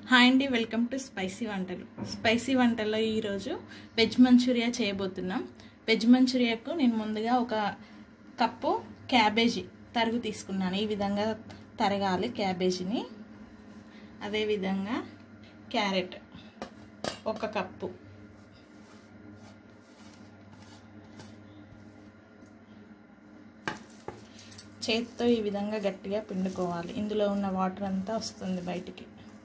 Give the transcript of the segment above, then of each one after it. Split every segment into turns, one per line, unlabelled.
hi అండి welcome to spicy వంటలు spicy వంటల్లో ఈరోజు వెజ్ మంచూరియా చేయబోతున్నాం వెజ్ మంచూరియాకు నేను ముందుగా ఒక కప్పు క్యాబేజీ తరుగు తీసుకున్నాను ఈ విధంగా తరగాలి క్యాబేజీని అదేవిధంగా క్యారెట్ ఒక కప్పు చేతితో ఈ విధంగా గట్టిగా పిండుకోవాలి ఇందులో ఉన్న వాటర్ అంతా వస్తుంది బయటికి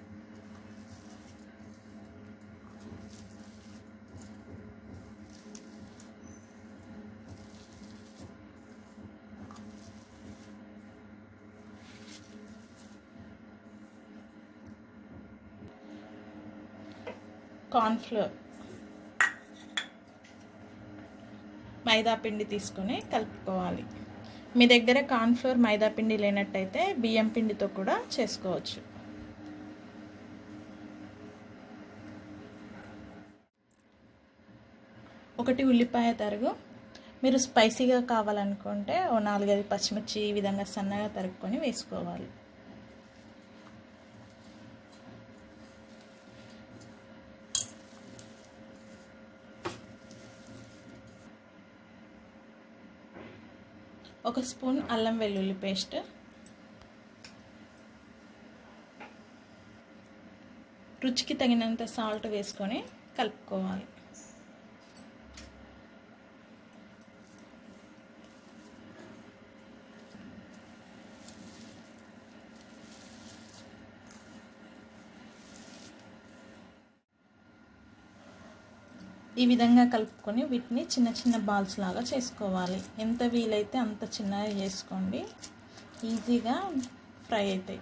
కార్న్ఫ్లోర్ మైదా పిండి తీసుకొని కలుపుకోవాలి మీ దగ్గర కార్న్ఫ్లోర్ మైదా పిండి లేనట్టయితే బియ్యం పిండితో కూడా చేసుకోవచ్చు ఒకటి ఉల్లిపాయ తరుగు మీరు స్పైసీగా కావాలనుకుంటే ఓ నాలుగైదు పచ్చిమిర్చి ఈ విధంగా సన్నగా తరుక్కొని వేసుకోవాలి ఒక స్పూన్ అల్లం వెల్లుల్లి పేస్ట్ రుచికి తగినంత సాల్ట్ వేసుకొని కలుపుకోవాలి ఈ విధంగా కలుపుకొని వీటిని చిన్న చిన్న బాల్స్ లాగా చేసుకోవాలి ఎంత వీలైతే అంత చిన్నగా చేసుకోండి ఈజీగా ఫ్రై అవుతాయి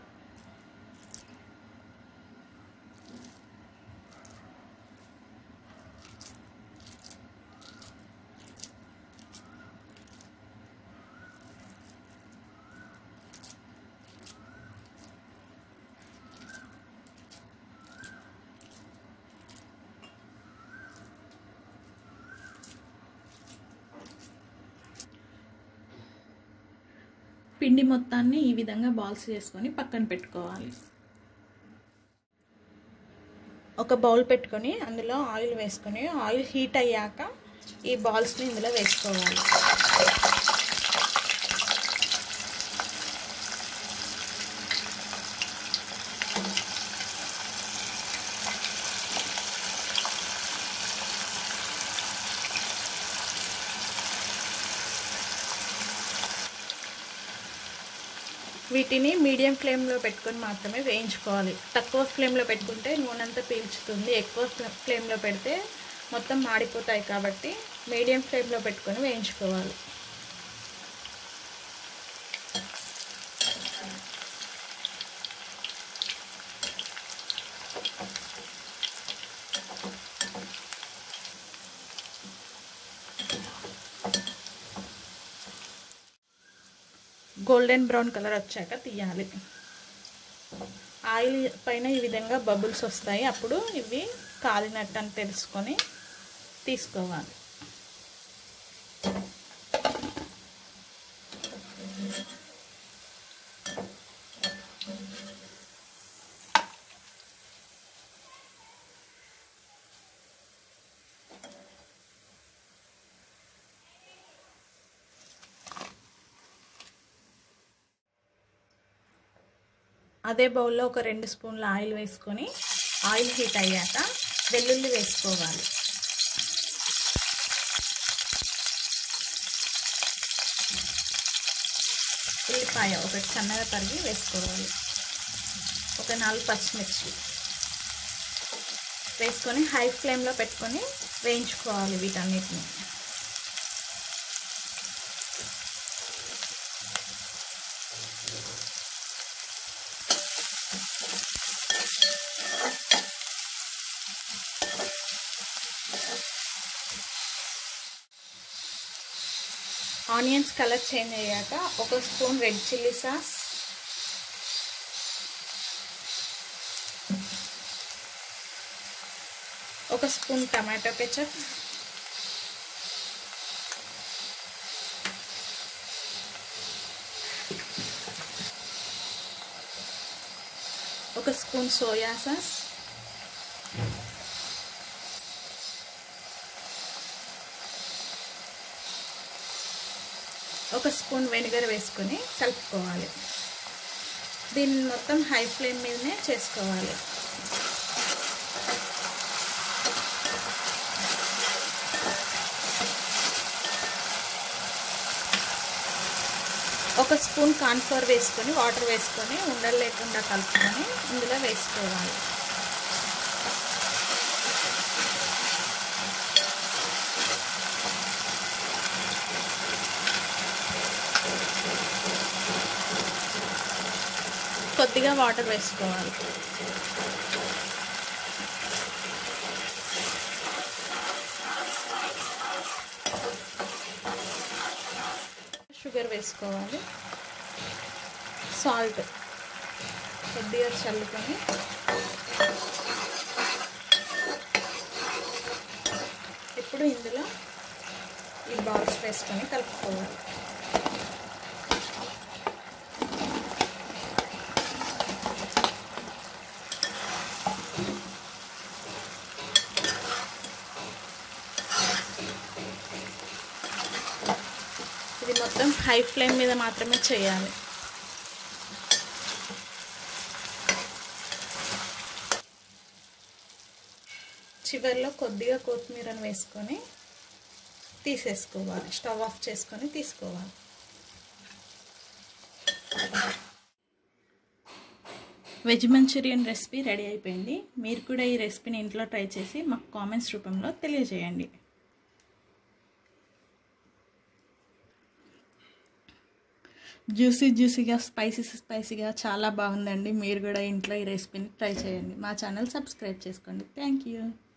పిండి మొత్తాన్ని ఈ విధంగా బాల్స్ చేసుకొని పక్కన పెట్టుకోవాలి ఒక బౌల్ పెట్టుకొని అందులో ఆయిల్ వేసుకొని ఆయిల్ హీట్ అయ్యాక ఈ బాల్స్ని ఇందులో వేసుకోవాలి వీటిని మీడియం ఫ్లేమ్లో పెట్టుకొని మాత్రమే వేయించుకోవాలి తక్కువ ఫ్లేమ్లో పెట్టుకుంటే నూనె అంతా పీల్చుతుంది ఎక్కువ ఫ్లేమ్లో పెడితే మొత్తం మాడిపోతాయి కాబట్టి మీడియం ఫ్లేమ్లో పెట్టుకొని వేయించుకోవాలి గోల్డెన్ బ్రౌన్ కలర్ వచ్చాక తీయాలి ఆయిల్ పైన ఈ విధంగా బబుల్స్ వస్తాయి అప్పుడు ఇవి కాలినట్టు అని తెలుసుకొని తీసుకోవాలి అదే బౌల్లో ఒక రెండు స్పూన్ల ఆయిల్ వేసుకొని ఆయిల్ హీట్ అయ్యాక వెల్లుల్లి వేసుకోవాలి ఉల్లిపాయ ఒకటి సన్నగా తరిగి వేసుకోవాలి ఒక నాలుగు పచ్చిమిర్చి వేసుకొని హై ఫ్లేమ్లో పెట్టుకొని వేయించుకోవాలి వీటన్నిటిని ఆనియన్స్ కలర్ చేంజ్ అయ్యాక ఒక స్పూన్ రెడ్ చిల్లీ సాస్ ఒక స్పూన్ టమాటో కెచప్ ఒక స్పూన్ సోయా సాస్ ఒక స్పూన్ వెనిగర్ వేసుకొని కలుపుకోవాలి దీన్ని మొత్తం హై ఫ్లేమ్ మీదనే చేసుకోవాలి ఒక స్పూన్ కార్న్ఫ్లవర్ వేసుకొని వాటర్ వేసుకొని ఉండలు లేకుండా కలుపుకొని ఇందులో వేసుకోవాలి కొద్దిగా వాటర్ వేసుకోవాలి షుగర్ వేసుకోవాలి సాల్ట్ కొద్దిగా చల్లుకొని ఇప్పుడు ఇందులో ఈ బాల్స్ వేసుకొని కలుపుకోవాలి ఇది మొత్తం హై ఫ్లేమ్ మీద మాత్రమే చేయాలి చివరిలో కొద్దిగా కొత్తిమీరను వేసుకొని తీసేసుకోవాలి స్టవ్ ఆఫ్ చేసుకొని తీసుకోవాలి వెజ్ మంచూరియన్ రెసిపీ రెడీ అయిపోయింది మీరు కూడా ఈ రెసిపీని ఇంట్లో ట్రై చేసి మాకు కామెంట్స్ రూపంలో తెలియజేయండి జ్యూసీ జ్యూసీగా స్పైసీ స్పైసీగా చాలా బాగుందండి మీరు కూడా ఇంట్లో ఈ రెసిపీని ట్రై చేయండి మా ఛానల్ సబ్స్క్రైబ్ చేసుకోండి థ్యాంక్ యూ